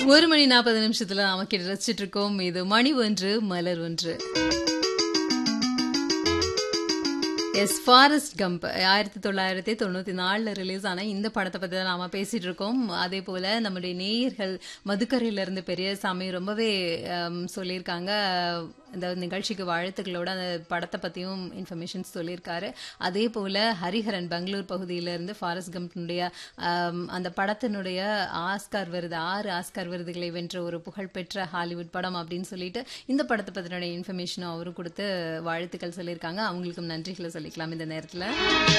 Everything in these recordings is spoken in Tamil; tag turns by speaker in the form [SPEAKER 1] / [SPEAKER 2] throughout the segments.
[SPEAKER 1] ஒரு மணி நாற்பது நிமிஷத்துல நமக்கு ரசிச்சிட்டு இருக்கோம் இது மணி ஒன்று மலர் ஒன்று எஸ் ஃபாரஸ்ட் கம்ப் ஆயிரத்தி தொள்ளாயிரத்தி தொண்ணூற்றி நாலில் ரிலீஸ் ஆன இந்த படத்தை பற்றி தான் நாம் பேசிகிட்டு இருக்கோம் அதே போல் நம்முடைய நேயர்கள் மதுக்கரையிலேருந்து பெரியசாமி ரொம்பவே ஆம், சொல்லியிருக்காங்க இந்த நிகழ்ச்சிக்கு வாழ்த்துக்களோட அந்த படத்தை பற்றியும் இன்ஃபர்மேஷன்ஸ் சொல்லியிருக்காரு அதே போல் ஹரிஹரன் பெங்களூர் பகுதியிலேருந்து ஃபாரஸ்ட் கம்பினுடைய ஆம், அந்த படத்தினுடைய ஆஸ்கார் விருது ஆறு ஆஸ்கார் விருதுகளை வென்ற ஒரு புகழ்பெற்ற ஹாலிவுட் படம் அப்படின்னு சொல்லிட்டு இந்த படத்தை பற்றினுடைய இன்ஃபர்மேஷனும் அவரும் கொடுத்து வாழ்த்துக்கள் சொல்லியிருக்காங்க அவங்களுக்கும் நன்றிகளை சொல்லிக்கலாம் இந்த நேரத்தில்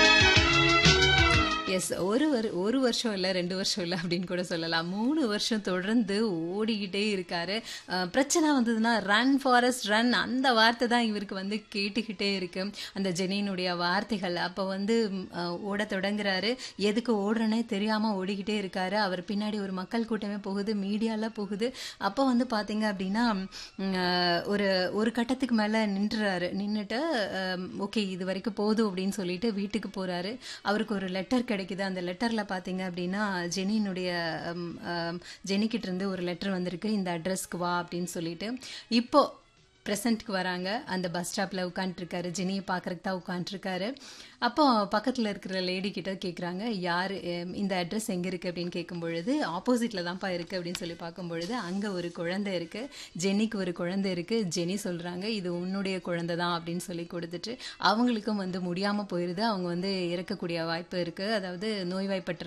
[SPEAKER 1] எஸ் ஒரு வரு ஒரு வருஷம் இல்லை ரெண்டு வருஷம் இல்லை அப்படின்னு கூட சொல்லலாம் மூணு வருஷம் தொடர்ந்து ஓடிக்கிட்டே இருக்காரு அஹ், பிரச்சனை வந்ததுன்னா ரன் ஃபாரஸ்ட் ரன் அந்த வார்த்தை தான் இவருக்கு வந்து கேட்டுக்கிட்டே இருக்கு அந்த ஜெனினுடைய வார்த்தைகள் அப்போ வந்து ம், அஹ், ஓட தொடங்குறாரு எதுக்கு ஓடுறனே தெரியாமல் ஓடிக்கிட்டே இருக்காரு அவர் பின்னாடி ஒரு மக்கள் கூட்டமே போகுது மீடியாலாம் போகுது அப்போ வந்து பார்த்தீங்க அப்படின்னா ம், அஹ், ஒரு ஒரு கட்டத்துக்கு மேலே நின்றுறாரு நின்றுட்டு ஓகே இது வரைக்கும் போதும் அப்படின்னு சொல்லிட்டு வீட்டுக்கு போறாரு அவருக்கு ஒரு லெட்டர் கிடைக்குது அந்த லெட்டர்ல பாத்தீங்க அப்படின்னா ஜெனினுடைய ஹம், ஹம், ஜெனிக்கிட்ட இருந்து ஒரு லெட்டர் வந்திருக்கு இந்த அட்ரஸ்க்கு வா அப்படின்னு சொல்லிட்டு இப்போ ப்ரெசண்ட்க்கு வராங்க அந்த பஸ் ஸ்டாப்பில் உட்காந்துருக்காரு ஜெனியை பார்க்கறதுக்கு தான் உட்காந்துருக்காரு அப்போ பக்கத்தில் இருக்கிற லேடி கிட்ட கேட்குறாங்க யார் எம், இந்த அட்ரஸ் எங்கே இருக்குது அப்படின்னு கேட்கும் பொழுது ஆப்போசிட்டில் தான்ப்பா இருக்குது அப்படின்னு சொல்லி பார்க்கும் பொழுது அங்கே ஒரு குழந்தை இருக்குது ஜெனிக்கு ஒரு குழந்தை இருக்குது ஜெனி சொல்கிறாங்க இது உன்னுடைய குழந்தை தான் அப்படின்னு சொல்லி கொடுத்துட்டு அவங்களுக்கும் வந்து முடியாமல் போயிடுது அவங்க வந்து இறக்கக்கூடிய வாய்ப்பு இருக்குது அதாவது நோய்வாய்ப்பட்ட